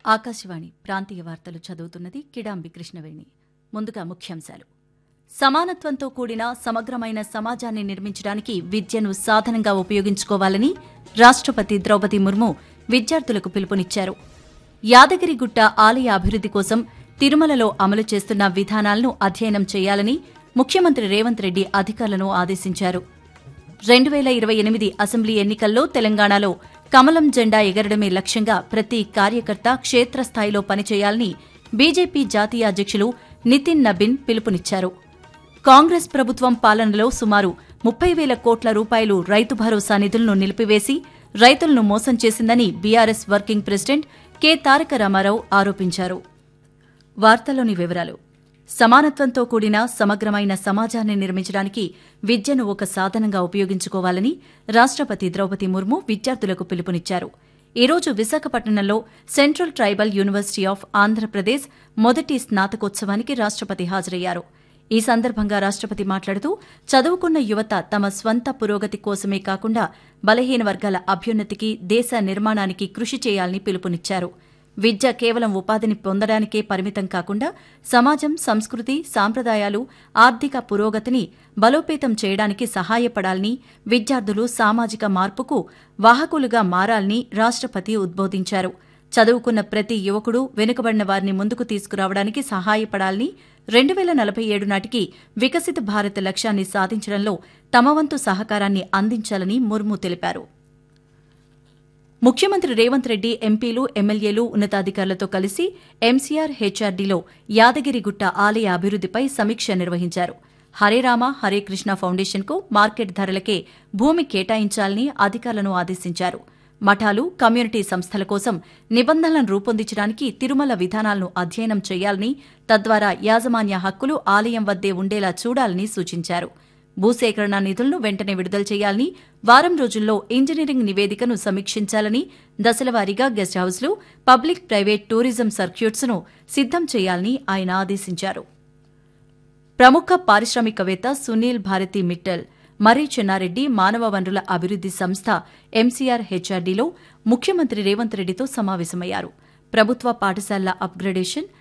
ఆకాశవాణి ప్రాంతీయ వార్తలు చదువుతున్నది కిడాంబి కృష్ణవేణి ముందుగా ముఖ్యాంశాలు సమానత్వంతో కూడిన సమగ్రమైన సమాజాన్ని నిర్మించడానికి విద్యను సాధనంగా ఉపయోగించుకోవాలని రాష్ట్రపతి ద్రౌపది ముర్ము విద్యార్థులకు పిలుపునిచ్చారు యాదగిరిగుట్ట ఆలయ అభివృద్ది కోసం తిరుమలలో అమలు చేస్తున్న విధానాలను అధ్యయనం చేయాలని ముఖ్యమంత్రి రేవంత్ రెడ్డి అధికారులను ఆదేశించారు రెండు వేల ఇరవై ఎనిమిది అసెంబ్లీ ఎన్నికల్లో తెలంగాణలో కమలం జెండా ఎగరడమే లక్ష్యంగా ప్రతి కార్యకర్త క్షేత్రస్థాయిలో పనిచేయాలని బీజేపీ జాతీయ అధ్యక్షులు నితిన్ నబిన్ పిలుపునిచ్చారు కాంగ్రెస్ ప్రభుత్వం పాలనలో సుమారు ముప్పై వేల కోట్ల రూపాయలు రైతు భరోసా నిధులను నిలిపివేసి రైతులను మోసం చేసిందని BRS working president K Taraka Rama Rao ఆరోపించారు వార్తలోని వివరాలు సమానత్వంతో కూడిన సమగ్రమైన సమాజాన్ని నిర్మించడానికి విద్యను ఒక సాధనంగా ఉపయోగించుకోవాలని రాష్ట్రపతి ద్రౌపది ముర్ము విద్యార్థులకు పిలుపునిచ్చారు ఈ రోజు విశాఖపట్నంలో central tribal university of Andhra Pradesh మొదటి స్నాతకోత్సవానికి రాష్ట్రపతి హాజరయ్యారు ఈ సందర్భంగా రాష్ట్రపతి మాట్లాడుతూ చదువుకున్న యువత తమ స్వంత పురోగతి కోసమే కాకుండా బలహీన వర్గాల అభ్యున్నతికి దేశ నిర్మాణానికి కృషి చేయాలని పిలుపునిచ్చారు విద్య కేవలం ఉపాధిని పొందడానికే పరిమితం కాకుండా సమాజం సంస్కృతి సాంప్రదాయాలు ఆర్థిక పురోగతిని బలోపేతం చేయడానికి సహాయపడాలని విద్యార్థులు సామాజిక మార్పుకు వాహకులుగా మారాలని రాష్ట్రపతి ఉద్బోధించారు చదువుకున్న ప్రతి యువకుడు వెనుకబడిన వారిని ముందుకు తీసుకురావడానికి సహాయపడాలని రెండు వేల నలభై ఏడు నాటికి వికసిత భారత్ లక్ష్యాన్ని సాధించడంలో తమ వంతు సహకారాన్ని అందించాలని ముర్ము తెలిపారు ముఖ్యమంత్రి రేవంత్ రెడ్డి ఎంపీలు ఎమ్మెల్యేలు ఉన్నతాధికారులతో కలిసి ఎంసీఆర్ హెచ్ఆర్డీలో యాదగిరిగుట్ట ఆలయ అభివృద్దిపై సమీక్ష నిర్వహించారు హరే రామ హరే కృష్ణ ఫౌండేషన్కు మార్కెట్ ధరలకే భూమి కేటాయించాలని అధికారులను ఆదేశించారు మఠాలు కమ్యూనిటీ సంస్థల కోసం నిబంధనలను రూపొందించడానికి తిరుమల విధానాలను అధ్యయనం చేయాలని తద్వారా యాజమాన్య హక్కులు ఆలయం వద్దే ఉండేలా చూడాలని సూచించారు భూసేకరణ నిధులను వెంటనే విడుదల చేయాలని వారం రోజుల్లో ఇంజనీరింగ్ నివేదికను సమీక్షించాలని దశలవారీగా గెస్ట్ హౌస్లు పబ్లిక్ ప్రైవేట్ టూరిజం సర్క్యూట్స్ ను సిద్దం చేయాలని ఆయన ఆదేశించారు ప్రముఖ పారిశ్రామికవేత్త సునీల్ భారతి మిట్టల్ మర్రి చెన్నారెడ్డి మానవ వనరుల అభివృద్ది సంస్థ ఎంసీఆర్ హెచ్ఆర్డీలో ముఖ్యమంత్రి రేవంత్ రెడ్డితో సమావేశమయ్యారు ప్రభుత్వ పాఠశాలల అప్గ్రేడేషన్